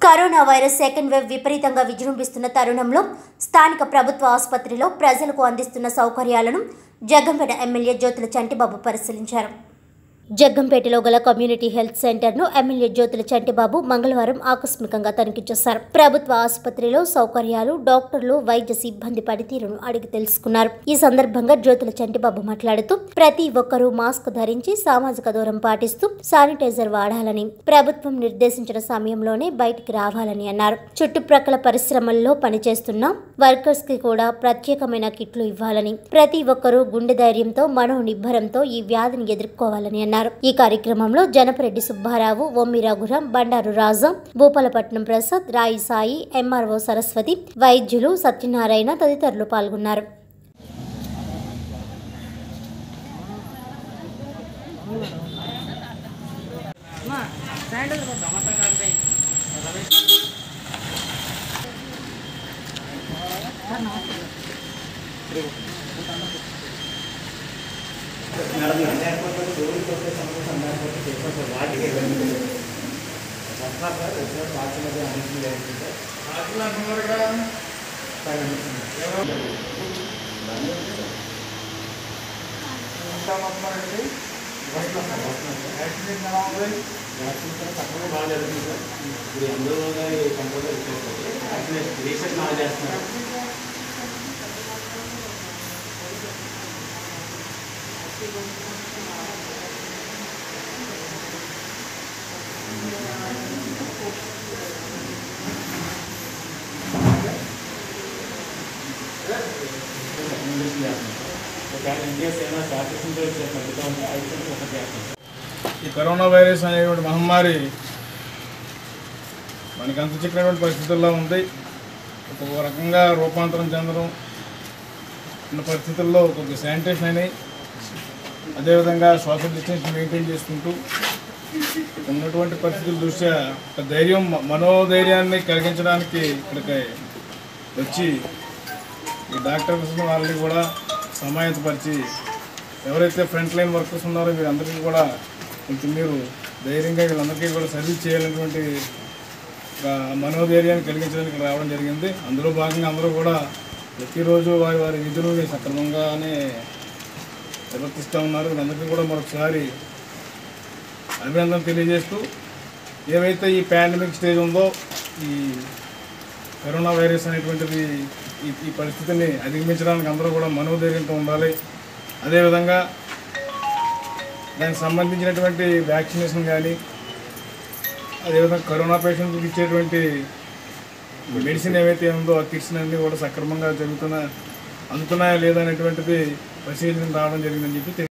corona virus second wave విపరీతంగా విజృంభిస్తున్న తరుణంలో స్థానిక ప్రభుత్వ ఆసుపత్రిలో ప్రజలకు అందిస్తున్న సౌకర్యాలను జగ్గంపేట ఎమ్మెల్యే జ్యోతుల చంటిబాబు పరిశీలించారు జగ్గంపేటలో గల కమ్యూనిటీ హెల్త్ సెంటర్ను ఎమ్మెల్యే జ్యోతుల చంటిబాబు మంగళవారం ఆకస్మికంగా తనిఖీ చేశారు ప్రభుత్వ ఆసుపత్రిలో సౌకర్యాలు డాక్టర్లు వైద్య సిబ్బంది పనితీరును అడిగి తెలుసుకున్నారు ఈ సందర్భంగా జ్యోతుల చంటిబాబు మాట్లాడుతూ ప్రతి ఒక్కరూ మాస్క్ ధరించి సామాజిక దూరం పాటిస్తూ శానిటైజర్ వాడాలని ప్రభుత్వం నిర్దేశించిన సమయంలోనే బయటికి రావాలని అన్నారు చుట్టుప్రక్కల పరిశ్రమల్లో పనిచేస్తున్న వర్కర్స్ కి కూడా ప్రత్యేకమైన కిట్లు ఇవ్వాలని ప్రతి ఒక్కరూ గుండె ధైర్యంతో మనో నిబ్బరంతో ఈ వ్యాధిని ఎదుర్కోవాలని అన్నారు ఈ కార్యక్రమంలో జనపరెడ్డి సుబ్బారావు ఒమ్మి రఘురాం బండారు రాజా భూపాలపట్నం ప్రసాద్ రాయి సాయి ఎంఆర్ఓ సరస్వతి వైద్యులు సత్యనారాయణ తదితరులు పాల్గొన్నారు ఈ కరోనా వైరస్ అనేటువంటి మహమ్మారి మనకి అంత చిక్కినటువంటి పరిస్థితుల్లో ఉంది ఒక రకంగా రూపాంతరం చెందడం ఉన్న పరిస్థితుల్లో కొంచెం శానిటేషన్ అని అదేవిధంగా సోషల్ డిస్టెన్స్ మెయింటైన్ చేసుకుంటూ ఉన్నటువంటి పరిస్థితుల దృష్ట్యా ఒక ధైర్యం మ- మనోధైర్యాన్ని కలిగించడానికి ఇక్కడికి వచ్చి ఈ డాక్టర్స్ వాళ్ళని కూడా సమాయత్తపరిచి ఎవరైతే ఫ్రంట్ లైన్ వర్కర్స్ ఉన్నారో వీరందరికీ కూడా కొంచెం మీరు ధైర్యంగా వీళ్ళందరికీ కూడా సర్వీస్ చేయాలనేటువంటి ఒక మనోధైర్యాన్ని కలిగించడానికి రావడం జరిగింది అందులో భాగంగా అందరూ కూడా ప్రతిరోజు వారి వారి విధులని సక్రమంగానే నిర్వర్తిస్తూ ఉన్నారు వీళ్ళందరికీ కూడా మరొకసారి అభినందన తెలియజేస్తూ ఏవైతే ఈ పాండమిక్ స్టేజ్ ఉందో ఈ కరోనా వైరస్ అనేటువంటిది ఈ ఈ పరిస్థితిని అధిగమించడానికి అందరూ కూడా మనోధైర్యంతో ఉండాలి అదేవిధంగా దానికి సంబంధించినటువంటి వ్యాక్సినేషన్ కానీ అదేవిధంగా కరోనా పేషెంట్కి ఇచ్చేటువంటి మెడిసిన్ ఏవైతే ఉందో ఆ కిట్స్ అన్నీ కూడా సక్రమంగా జరుగుతున్నా అందుతున్నాయా లేదా అనేటువంటిది పరిశీలన రావడం జరిగిందని చెప్పి తెలియ-